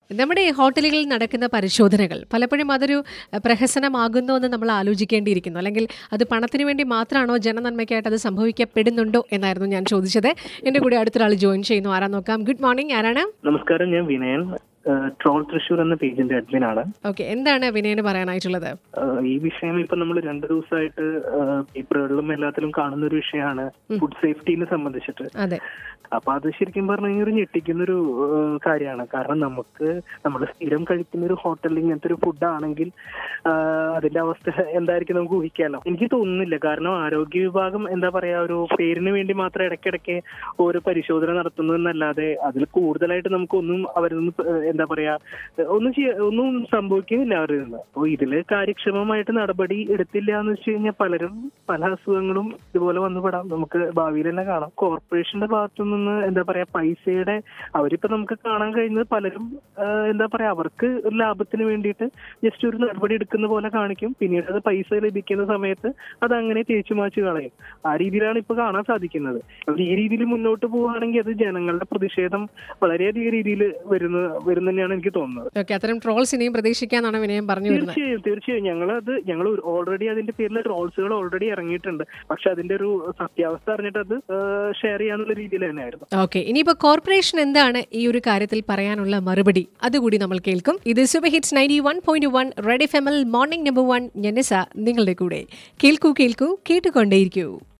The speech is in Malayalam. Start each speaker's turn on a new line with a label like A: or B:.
A: നമ്മുടെ ഈ ഹോട്ടലുകളിൽ നടക്കുന്ന പരിശോധനകൾ പലപ്പോഴും അതൊരു അഹ്, പ്രഹസനമാകുന്നോ എന്ന് നമ്മൾ ആലോചിക്കേണ്ടിയിരിക്കുന്നു അല്ലെങ്കിൽ അത് പണത്തിന് വേണ്ടി മാത്രമാണോ ജനനന്മയ്ക്കായിട്ട് അത് സംഭവിക്കപ്പെടുന്നുണ്ടോ എന്നായിരുന്നു ഞാൻ ചോദിച്ചത് എൻ്റെ കൂടെ അടുത്തൊരാൾ ജോയിൻ ചെയ്യുന്നു ആരാ നോക്കാം ഗുഡ് മോർണിംഗ് ആരാണ്
B: നമസ്കാരം ഞാൻ വിനയൻ ഏഹ് ട്രോൾ തൃശൂർ എന്ന പേജിന്റെ അഡ്മിൻ ആണ്
A: ഓക്കെ എന്താണ് വിനയന് പറയാനായിട്ടുള്ളത്
B: ഏഹ് ഈ വിഷയം ഇപ്പൊ നമ്മൾ രണ്ടു ദിവസമായിട്ട് ഏഹ് പേപ്പറുകളിലും എല്ലാത്തിലും കാണുന്ന ഒരു വിഷയമാണ് ഫുഡ് സേഫ്റ്റിനെ സംബന്ധിച്ചിട്ട്
A: അതെ
B: അപ്പൊ അത് ശരിക്കും പറഞ്ഞു കഴിഞ്ഞാൽ ഒരു ഞെട്ടിക്കുന്ന ഒരു കാര്യമാണ് കാരണം നമുക്ക് നമ്മൾ സ്ഥിരം കഴിക്കുന്ന ഒരു ഹോട്ടലിൽ ഇങ്ങനത്തെ ഒരു ഫുഡ് ആണെങ്കിൽ ആഹ് അതിന്റെ അവസ്ഥ എന്തായിരിക്കും നമുക്ക് ഊഹിക്കാമല്ലോ എനിക്ക് തോന്നുന്നില്ല കാരണം ആരോഗ്യ വിഭാഗം എന്താ പറയാ ഒരു പേരിന് വേണ്ടി മാത്രം ഇടയ്ക്കിടയ്ക്ക് ഓരോ പരിശോധന നടത്തുന്നു എന്നല്ലാതെ അതിൽ കൂടുതലായിട്ട് നമുക്കൊന്നും അവരിൽ നിന്ന് ഏഹ് എന്താ പറയാ ഒന്നും ചെയ്യ ഒന്നും സംഭവിക്കുന്നില്ല അവരിൽ നിന്ന് അപ്പോൾ ഇതില് കാര്യക്ഷമമായിട്ട് നടപടി എടുത്തില്ല എന്ന് വെച്ച് കഴിഞ്ഞാൽ പലരും പല അസുഖങ്ങളും ഇതുപോലെ വന്നുപെടാം നമുക്ക് ഭാവിയിൽ തന്നെ കാണാം കോർപ്പറേഷന്റെ ഭാഗത്തു നിന്ന് എന്താ പറയാ പൈസയുടെ അവരിപ്പോ നമുക്ക് കാണാൻ കഴിയുന്നത് പലരും ആഹ് എന്താ പറയാ അവർക്ക് ഒരു ലാഭത്തിന് വേണ്ടിയിട്ട് ജസ്റ്റ് ഒരു നടപടി എടുക്കുന്ന പോലെ കാണിക്കും പിന്നീട് അത് പൈസ ലഭിക്കുന്ന സമയത്ത് അത് അങ്ങനെ തേച്ചു മാച്ച് കളയും ആ രീതിയിലാണ് ഇപ്പൊ കാണാൻ സാധിക്കുന്നത് അവർ ഈ രീതിയിൽ മുന്നോട്ട് പോവുകയാണെങ്കിൽ അത് ജനങ്ങളുടെ പ്രതിഷേധം വളരെയധികം രീതിയിൽ വരുന്ന വരുന്ന തന്നെയാണ് എനിക്ക് തോന്നുന്നത്
A: ഓക്കെ അത്തരം ട്രോൾസ് ഇനിയും പ്രതീക്ഷിക്കാന്നാണ് വിനയം പറഞ്ഞു വരുന്നത്
B: തീർച്ചയായും തീർച്ചയായും ഞങ്ങൾ അത് ഞങ്ങൾ ഓൾറെഡി അതിന്റെ പേരിൽ ട്രോൾസുകൾ ഓൾറെഡി ഇറങ്ങിയിട്ടുണ്ട് പക്ഷെ അതിന്റെ ഒരു സത്യാവസ്ഥ അറിഞ്ഞിട്ട് അത് ഷെയർ ചെയ്യാന്നുള്ള രീതിയിൽ തന്നെയായിരുന്നു
A: ഓക്കെ ഇനിയിപ്പോ കോർപ്പറേഷൻ എന്താണ് ഈ ഒരു കാര്യത്തിൽ പറയാനുള്ള മറുപടി അതുകൂടി നമ്മൾ കേൾക്കും ഇത് super hits ninety one point one red F M L morning number one ഞെനസ നിങ്ങളുടെ കൂടെ കേൾക്കൂ കേൾക്കൂ കേട്ടുകൊണ്ടേയിരിക്കൂ